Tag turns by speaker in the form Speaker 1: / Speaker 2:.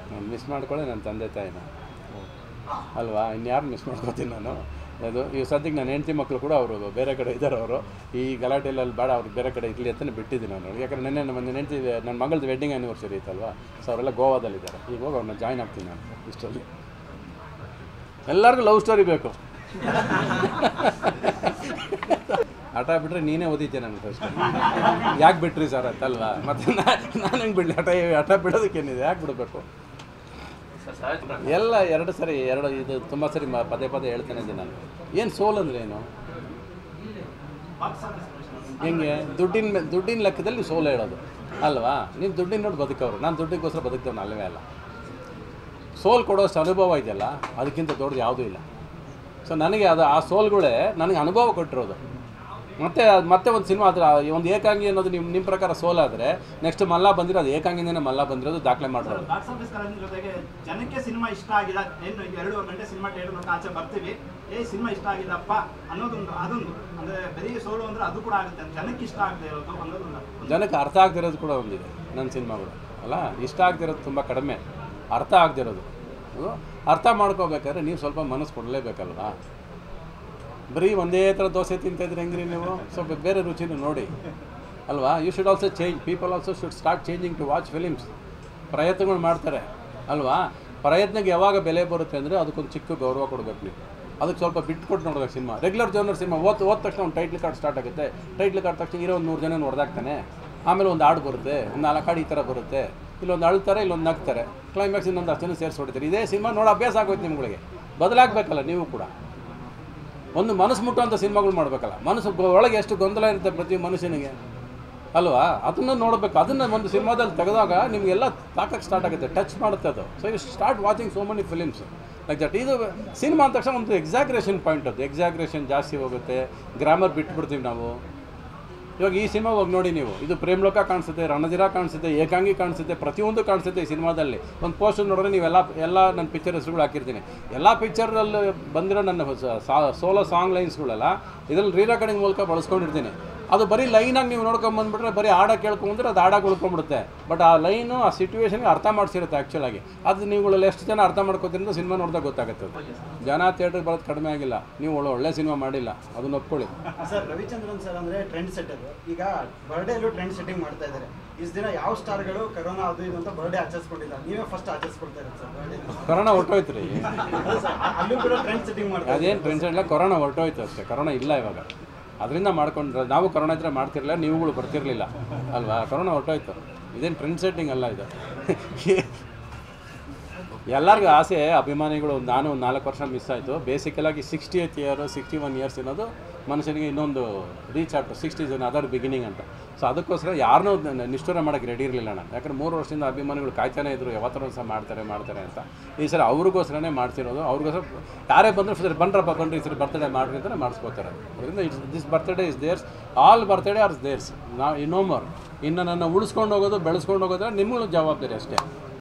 Speaker 1: ನಾನು ಮಿಸ್ ಮಾಡ್ಕೊಳ್ಳಿ ನನ್ನ ತಂದೆ ತಾಯಿನ ಅಲ್ವಾ ಇನ್ಯಾರು ಮಿಸ್ ಮಾಡ್ಕೋತೀನಿ ನಾನು ಅದು ಈ ಸದ್ಯಕ್ಕೆ ನನ್ನ ಹೆಂಡತಿ ಮಕ್ಕಳು ಕೂಡ ಅವರು ಬೇರೆ ಕಡೆ ಇದ್ದಾರೆ ಅವರು ಈ ಗಲಾಟೆಯಲ್ಲಿ ಬೇಡ ಅವ್ರು ಬೇರೆ ಕಡೆ ಇರಲಿ ಅಂತಲೇ ಬಿಟ್ಟಿದ್ದೀನಿ ನಾನು ಯಾಕಂದ್ರೆ ನೆನ್ನೆ ನಮ್ಮ ನನ್ನ ಹೆಂಡತಿ ನನ್ನ ಮಗಳದ್ದು ವೆಡ್ಡಿಂಗ್ ಆ್ಯನಿವರ್ಸರಿ ಇತ್ತಲ್ವಾ ಸೊ ಅವರೆಲ್ಲ ಗೋವಾದಲ್ಲಿದ್ದಾರೆ ಈಗ ಹೋಗಿ ಅವ್ರನ್ನ ಜಾಯ್ನ್ ಆಗ್ತೀನಿ ನಾನು ಇಷ್ಟರಲ್ಲಿ ಎಲ್ಲರಿಗೂ ಲವ್ ಸ್ಟೋರಿ ಬೇಕು ಹಠ ಬಿಟ್ಟರೆ ನೀನೇ ಓದಿದ್ದೆ ನನಗೆ ಫಸ್ಟ್ ಯಾಕೆ ಬಿಟ್ರಿ ಸರ್ ಅಂತಲ್ವಾ ಮತ್ತೆ ನಾನು ಹೆಂಗೆ ಬಿಡಲಿ ಹಠ ಹಠ ಬಿಡೋದಕ್ಕೇನಿದೆ ಯಾಕೆ ಬಿಡಬೇಕು ಎಲ್ಲ ಎರಡು ಸರಿ ಎರಡು ಇದು ತುಂಬ ಸರಿ ಮ- ಪದೇ ಪದೇ ಹೇಳ್ತಾನೆ ಇದ್ದೀನಿ ನಾನು ಏನು ಸೋಲ್ ಅಂದರೆ ಏನು ಹೆಂಗೆ ದುಡ್ಡಿನ ಮೇ- ದುಡ್ಡಿನ ಲೆಕ್ಕದಲ್ಲಿ ನೀವು ಸೋಲು ಹೇಳೋದು ಅಲ್ವಾ ನೀವು ದುಡ್ಡಿನ ನೋಡಿ ಬದುಕವ್ರು ನಾನು ದುಡ್ಡಿಗೋಸ್ಕರ ಬದುಕ್ತವ್ನು ಅಲ್ಲವೇ ಅಲ್ಲ ಸೋಲ್ ಕೊಡೋಷ್ಟು ಅನುಭವ ಇದೆಯಲ್ಲ ಅದಕ್ಕಿಂತ ದೊಡ್ಡದು ಯಾವುದೂ ಇಲ್ಲ ಸೊ ನನಗೆ ಅದು ಆ ಸೋಲ್ಗಳೇ ನನಗೆ ಅನುಭವ ಕೊಟ್ಟಿರೋದು ಮತ್ತೆ ಅದ್- ಮತ್ತೆ ಒಂದು ಸಿನಿಮಾ ಅದ್ರ ಒಂದು ಏಕಾಂಗಿ ಅನ್ನೋದು ನಿಮ್ಮ ನಿಮ್ಮ ಪ್ರಕಾರ ಸೋಲಾದರೆ ನೆಕ್ಸ್ಟ್ ಮಲ್ಲ ಬಂದಿರೋ ಅದು ಏಕಾಂಗಿನೇ ಮಲ್ಲ ಬಂದಿರೋದು ದಾಖಲೆ ಮಾಡಿರೋದು
Speaker 2: ಬಾಕ್ಸ್ ಆಫೀಸ್ ಕಲೆಕ್ಷನ್ ಜೊತೆಗೆ ಜನಕ್ಕೆ ಸಿನಿಮಾ ಇಷ್ಟ ಆಗಿಲ್ಲ ಏನು ಎರಡೂವರೆ ಗಂಟೆ ಸಿನಿಮಾ ಥಿಯೇಟರ್ ನೋಡಿ ಆಚೆ ಬರ್ತೀವಿ ಏ ಸಿನಿಮಾ ಇಷ್ಟ ಆಗಿಲ್ಲಪ್ಪ ಅನ್ನೋದೊಂದು ಅದೊಂದು ಅಂದ್ರೆ ಬರೀ ಸೋಲು ಅಂದ್ರೆ ಅದು ಕೂಡ ಆಗುತ್ತೆ ಜನಕ್ಕೆ ಇಷ್ಟ ಆಗದೆ ಇರೋದು ಅನ್ನೋದೊಂದು
Speaker 1: ಜನಕ್ಕೆ ಅರ್ಥ ಆಗದಿರೋದು ಕೂಡ ಒಂದಿದೆ ನನ್ನ ಸಿನಿಮಾಗಳು ಅಲ್ಲ ಇಷ್ಟ ಆಗದಿರೋದು ತುಂಬ ಕಡಿಮೆ ಅರ್ಥ ಆಗದಿರೋದು ಅದು ಅರ್ಥ ಮಾಡ್ಕೋಬೇಕಾದ್ರೆ ನೀವು ಸ್ವಲ್ಪ ಮನಸ್ಸು ಕೊಡಲೇಬೇಕಲ್ವಾ ಬರೀ ಒಂದೇ ಥರ ದೋಸೆ ತಿಂತಿದ್ರೆ ಹೆಂಗ್ರಿ ನೀವು ಸ್ವಲ್ಪ ಬೇರೆ ರುಚಿನೂ ನೋಡಿ ಅಲ್ವಾ you should also change people also should start changing to watch films ಪ್ರಯತ್ನಗಳು ಮಾಡ್ತಾರೆ ಅಲ್ವಾ ಪ್ರಯತ್ನಕ್ಕೆ ಯಾವಾಗ ಬೆಲೆ ಬರುತ್ತೆ ಅಂದರೆ ಅದಕ್ಕೊಂದು ಚಿಕ್ಕ ಗೌರವ ಕೊಡಬೇಕು ನೀವು ಅದಕ್ಕೆ ಸ್ವಲ್ಪ ಬಿಟ್ಟು ಕೊಟ್ಟು ನೋಡ್ಬೇಕು ಸಿನಿಮಾ ರೆಗ್ಯುಲರ್ ಜೋನರ್ ಸಿನಿಮಾ ಓದ್ ಓದ್ ತಕ್ಷಣ ಒಂದು ಟೈಟ್ಲ್ ಕಾರ್ಡ್ ಸ್ಟಾರ್ಟ್ ಆಗುತ್ತೆ ಟೈಟ್ಲ್ ಕಾರ್ಡ್ ತಕ್ಷಣ ಇರೋ ಒಂದು ನೂರು ಜನ ಹೊಡೆದಾಕ್ತಾನೆ ಆಮೇಲೆ ಒಂದು ಹಾಡು ಬರುತ್ತೆ ಒಂದು ನಾಲ್ಕು ಹಾಡು ಈ ಥರ ಬರುತ್ತೆ ಇಲ್ಲೊಂದು ಅಳ್ತಾರೆ ಇಲ್ಲೊಂದು ನಗ್ತಾರೆ ಕ್ಲೈಮ್ಯಾಕ್ಸ್ ಇನ್ನೊಂದು ಅಷ್ಟು ಜನ ಸೇರಿಸಿ ಹೊಡಿತಾರೆ ಇದೇ ಸಿನಿಮಾ ನೋಡಿ ಅಭ್ಯಾಸ ಆಗೋಯ್ತು ನಿಮ್ಗಳಿಗೆ ಬದಲಾಗಬೇಕಲ್ಲ ನೀವು ಕೂಡ ಒಂದು ಮನಸ್ಸು ಮುಟ್ಟುವಂಥ ಸಿನಿಮಾಗಳು ಮಾಡಬೇಕಲ್ಲ ಮನಸ್ಸು ಗೊ- ಒಳಗೆ ಎಷ್ಟು ಗೊಂದಲ ಇರುತ್ತೆ ಪ್ರತಿ ಮನುಷ್ಯನಿಗೆ ಅಲ್ವಾ ಅದನ್ನು ನೋಡಬೇಕು ಅದನ್ನು ಒಂದು ಸಿನಿಮಾದಲ್ಲಿ ತೆಗೆದಾಗ ನಿಮಗೆಲ್ಲ ತಾಕಕ್ಕೆ ಸ್ಟಾರ್ಟ್ ಆಗುತ್ತೆ ಟಚ್ ಮಾಡುತ್ತೆ ಅದು so you start watching so many films like that ಇದು ಸಿನಿಮಾ ಅಂದ ತಕ್ಷಣ ಒಂದು ಎಕ್ಸಾಗ್ರೇಷನ್ ಪಾಯಿಂಟ್ ಅದು ಎಕ್ಸಾಗ್ರೇಷನ್ ಜಾಸ್ತಿ ಹೋಗುತ್ತೆ ಗ್ರಾಮರ್ ಬಿಟ್ಬಿಡ್ತೀವಿ ನಾವು ಇವಾಗ ಈ ಸಿನಿಮಾ ಹೋಗಿ ನೋಡಿ ನೀವು ಇದು ಪ್ರೇಮ್ಲೋಕ ಕಾಣಿಸುತ್ತೆ ರಣಜಿರ ಕಾಣಿಸುತ್ತೆ ಏಕಾಂಗಿ ಕಾಣಿಸುತ್ತೆ ಪ್ರತಿಯೊಂದು ಕಾಣಿಸುತ್ತೆ ಈ ಸಿನಿಮಾದಲ್ಲಿ ಒಂದು ಪೋಸ್ಟರ್ ನೋಡಿದ್ರೆ ನೀವೆಲ್ಲ ಎಲ್ಲ ನನ್ನ ಪಿಕ್ಚರ್ ಹೆಸರುಗಳು ಹಾಕಿರ್ತೀನಿ ಎಲ್ಲ ಪಿಕ್ಚರಲ್ಲಿ ಬಂದಿರೋ ನನ್ನ ಸೋಲೋ ಸಾಂಗ್ ಲೈನ್ಸ್ಗಳೆಲ್ಲ ಇದರಲ್ಲಿ ರೀ ರೆಕಾರ್ಡಿಂಗ್ ಮೂಲಕ ಬಳಸ್ಕೊಂಡಿರ್ತೀನಿ ಅದು ಬರೀ ಲೈನಾಗಿ ನೀವು ನೋಡ್ಕೊಂಬಂದ್ಬಿಟ್ರೆ ಬರೀ ಹಾಡ ಕೇಳ್ಕೊಂಬಂದ್ರೆ ಅದು ಹಾಡಾಗಿ ಉಳ್ಕೊಂಬಿಡುತ್ತೆ ಬಟ್ ಆ ಲೈನು ಆ ಸಿಚುವೇಶನ್ಗೆ ಅರ್ಥ ಮಾಡಿಸಿರುತ್ತೆ ಆ್ಯಕ್ಚುಲಾಗಿ ಅದು ನೀವುಗಳಲ್ಲಿ ಎಷ್ಟು ಜನ ಅರ್ಥ ಮಾಡ್ಕೋತೀರಿಂದ ಸಿನಿಮಾ ನೋಡಿದಾಗ ಗೊತ್ತಾಗುತ್ತೆ ಅದು. ಜನ ಥಿಯೇಟ್ರಿಗೆ ಬರೋದು ಕಡಿಮೆ ಆಗಿಲ್ಲ ನೀವು ಒಳ್ಳೆ ಒಳ್ಳೆ ಸಿನಿಮಾ ಮಾಡಿಲ್ಲ ಅದನ್ನ ಒಪ್ಕೊಳ್ಳಿ
Speaker 3: ಸರ್ ರವಿಚಂದ್ರನ್ ಸರ್ ಅಂದ್ರೆ ಟ್ರೆಂಡ್ ಸೆಟ್ಟರ್ ಈಗ ಬರ್ಡೇಲು ಟ್ರೆಂಡ್ ಸೆಟ್ಟಿಂಗ್ ಮಾಡ್ತಾ ಇದ್ದಾರೆ ಇಷ್ಟು ದಿನ ಯಾವ ಸ್ಟಾರ್ಗಳು ಕರೋನಾ ಅದು ಇದು ಅಂತ ಬರ್ಡೇ ಆಚರಿಸ್ಕೊಂಡಿಲ್ಲ ನೀವೇ ಫಸ್ಟ್ ಆಚರಿಸ್ಕೊಳ್ತಾ ಇರೋದು ಸರ್ ಬರ್ಡೇ
Speaker 1: ಕೊರೋನಾ ಹೊರಟೋಯ್ತು ರೀ
Speaker 3: ಅಲ್ಲೂ ಕೂಡ ಟ್ರೆಂಡ್ ಸೆಟ್ಟಿಂಗ್ ಮಾಡ್ತಾ
Speaker 1: ಅದೇನು ಫ್ರೆಂಡ್ಸ್ ಇಲ್ಲ ಕೊರೋನಾ ಹೊರಟೋಯ್ತು ಅಷ್ಟೇ ಕೊರೋನಾ ಇಲ್ಲ ಇವಾಗ ಅದರಿಂದ ಮಾಡ್ಕೊಂಡ್ರೆ ನಾವು ಕೊರೋನಾ ಇದ್ರೆ ಮಾಡ್ತಿರಲಿಲ್ಲ ನೀವುಗಳು ಬರ್ತಿರ್ಲಿಲ್ಲ ಅಲ್ವಾ ಕೊರೋನಾ ಹೊರಟೋಯ್ತು ಇದೇನು ಟ್ರೆಂಡ್ ಸೆಟ್ಟಿಂಗ್ ಅಲ್ಲ ಇದು ಎಲ್ಲರಿಗೂ ಆಸೆ ಅಭಿಮಾನಿಗಳು ನಾನು ಒಂದು ನಾಲ್ಕು ವರ್ಷ ಮಿಸ್ ಆಯಿತು ಬೇಸಿಕಲಾಗಿ sixty eight year sixty one years ಅನ್ನೋದು ಮನುಷ್ಯನಿಗೆ ಇನ್ನೊಂದು ರೀಚ್ ಆಗ್ತು ಸಿಕ್ಸ್ಟೀಸ್ ಅನ್ ಅದರ್ ಬಿಗಿನಿಂಗ್ ಅಂತ ಸೊ ಅದಕ್ಕೋಸ್ಕರ ಯಾರನ್ನೂ ನ- ನಿಷ್ಠುರ ಮಾಡೋಕ್ಕೆ ರೆಡಿ ಇರಲಿಲ್ಲ ನಾನು ಯಾಕಂದ್ರೆ ಮೂರು ವರ್ಷದಿಂದ ಅಭಿಮಾನಿಗಳು ಕಾಯ್ತಾನೆ ಇದ್ರು ಯಾವತ್ತರ ಸಹ ಮಾಡ್ತಾರೆ ಮಾಡ್ತಾರೆ ಅಂತ ಈ ಸಲ ಅವ್ರಿಗೋಸ್ಕರನೇ ಮಾಡ್ತಿರೋದು ಅವ್ರಿಗೋಸ್ಕರ ಯಾರೇ ಬಂದರೂ ಸರಿ ಬನ್ರಪ್ಪ ಬನ್ರಿ ಈ ಸರಿ ಬರ್ತಡೇ ಮಾಡ್ರಿ ಅಂತ ಮಾಡಿಸ್ಕೋತಾರೆ ಅದರಿಂದ it's this birthday is there's all birthday are there's ನಾ ನೋ ಮೋರ್ ಇನ್ನು ನನ್ನ ಉಳಿಸ್ಕೊಂಡು ಹೋಗೋದು ಬೆಳೆಸ್ಕೊಂಡು ಹೋಗೋದ್ರೆ ನಿಮ್ಮಗಳು ಜವಾಬ್ದಾರಿ ಅಷ್ಟೇ